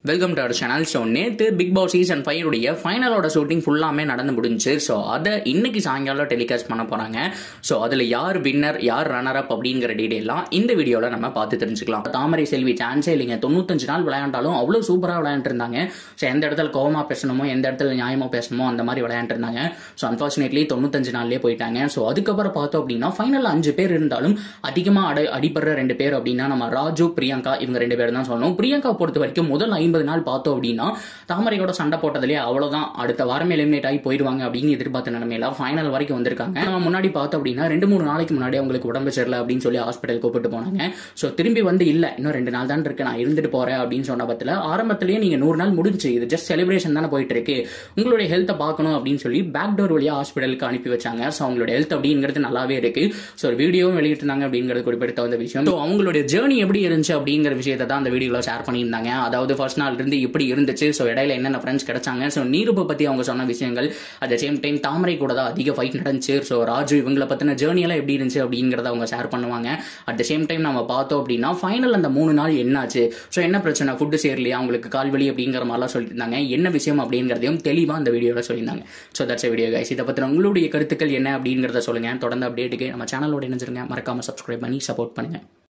welcome to our channel so நேற்று Bigg Boss season five உடைய ஃபைனலோட ஷூட்டிங் ஃபுல்லாமே நடந்து முடிஞ்சு ஸோ அதை இன்னைக்கு சாயங்காலம் டெலிகாஸ்ட் பண்ண போகிறாங்க ஸோ அதில் யார் வின்னர் யார் ரன்னர் அப் அப்படிங்கிற டீடைலாம் இந்த வீடியோவில் நம்ம பார்த்து தெரிஞ்சுக்கலாம் தாமரை செல்வி சான்ஸே இல்லைங்க தொண்ணூத்தஞ்சு நாள் விளையாண்டாலும் அவ்வளோ சூப்பராக விளையாண்டுருந்தாங்க ஸோ எந்த இடத்துல கோவமாக பேசணுமோ எந்த இடத்துல நியாயமாக பேசணுமோ அந்த மாதிரி விளையாண்டுருந்தாங்க ஸோ அன்ஃபார்ச்சுனேட்லி தொண்ணூத்தஞ்சு நாள்லேயே போயிட்டாங்க ஸோ அதுக்கப்புறம் பார்த்தோம் அப்படின்னா ஃபைனலில் அஞ்சு பேர் இருந்தாலும் அதிகமாக அடி அடிபடுற ரெண்டு பேர் அப்படின்னா நம்ம ராஜு பிரியங்கா இவங்க ரெண்டு பேர் தான் சொல்லணும் பிரியங்கா பொறுத்த வரைக்கும் முதல் ஐம்பது நாள் பார்த்தோம் அப்படின்னா தாமரையோட சண்டை போட்டதுலேயே அவ்வளோதான் அடுத்த வாரம் எலிமினேட் ஆகி போயிடுவாங்க அப்படின்னு எதிர்பார்த்த நிலைமையில ஃபைனல் வரைக்கும் வந்திருக்காங்க நம்ம முன்னாடி பார்த்தோம் அப்படின்னா ரெண்டு மூணு நாளைக்கு முன்னாடி அவங்களுக்கு உடம்பு சரியில்லை அப்படின்னு சொல்லி ஹாஸ்பிட்டல் கூப்பிட்டு போனாங்க ஸோ திரும்பி வந்து இல்லை இன்னும் ரெண்டு நாள் தான் இருக்கு நான் இருந்துட்டு போறேன் அப்படின்னு சொன்ன பத்தில ஆரம்பத்திலேயே நீங்க நூறு நாள் முடிஞ்சு இது ஜஸ்ட் செலிப்ரேஷன் தானே போயிட்டு இருக்கு உங்களுடைய ஹெல்த்தை பார்க்கணும் அப்படின்னு சொல்லி பேக் டோர் வழியா ஹாஸ்பிட்டலுக்கு அனுப்பி வச்சாங்க ஸோ அவங்களோட ஹெல்த் அப்படிங்கிறது நல்லாவே இருக்கு ஸோ ஒரு வீடியோவும் வெளியிட்டிருந்தாங்க அப்படிங்கிறது குறிப்பிட்ட வந்த விஷயம் ஸோ அவங்களுடைய ஜேர்னி எப்படி இருந்துச்சு அப்படிங்கிற விஷயத்தை தான் அந்த வீடியோவில் ஷேர் பண்ணியிருந்தாங்க அதாவது ஃபர்ஸ்ட் நாள் இருந்து இப்படி இருந்துச்சு ஸோ இடையில என்னென்ன ஃப்ரெண்ட்ஸ் கிடைச்சாங்க ஸோ நீருப்பை பற்றி அவங்க சொன்ன விஷயங்கள் at the same time Thamarai கூட தான் அதிக ஃபைட் நடந்துச்சு ஸோ ராஜு இவங்களை பற்றின ஜேர்னியெல்லாம் எப்படி இருந்துச்சு அப்படிங்கிறத அவங்க ஷேர் பண்ணுவாங்க அட் த சேம் டைம் நம்ம பார்த்தோம் அப்படின்னா ஃபைனல் அந்த மூணு நாள் என்னாச்சு ஸோ என்ன பிரச்சனை ஃபுட்டு சேரலையா அவங்களுக்கு கால்வலி அப்படிங்கிற மாதிரிலாம் சொல்லியிருந்தாங்க என்ன விஷயம் அப்படிங்கிறதையும் தெளிவாக அந்த வீடியோவில் சொல்லியிருந்தாங்க ஸோ தட்ஸ் வீடியோ கைஸ் இதை பற்றின உங்களுடைய கருத்துக்கள் என்ன அப்படிங்கிறத சொல்லுங்கள் தொடர்ந்து அப்டேட்டுக்கு நம்ம சேனலோட இணைஞ்சிருங்க மறக்காமல் சப்ஸ்கிரைப் பண்ணி சப்போர்ட் பண்ணுங்கள்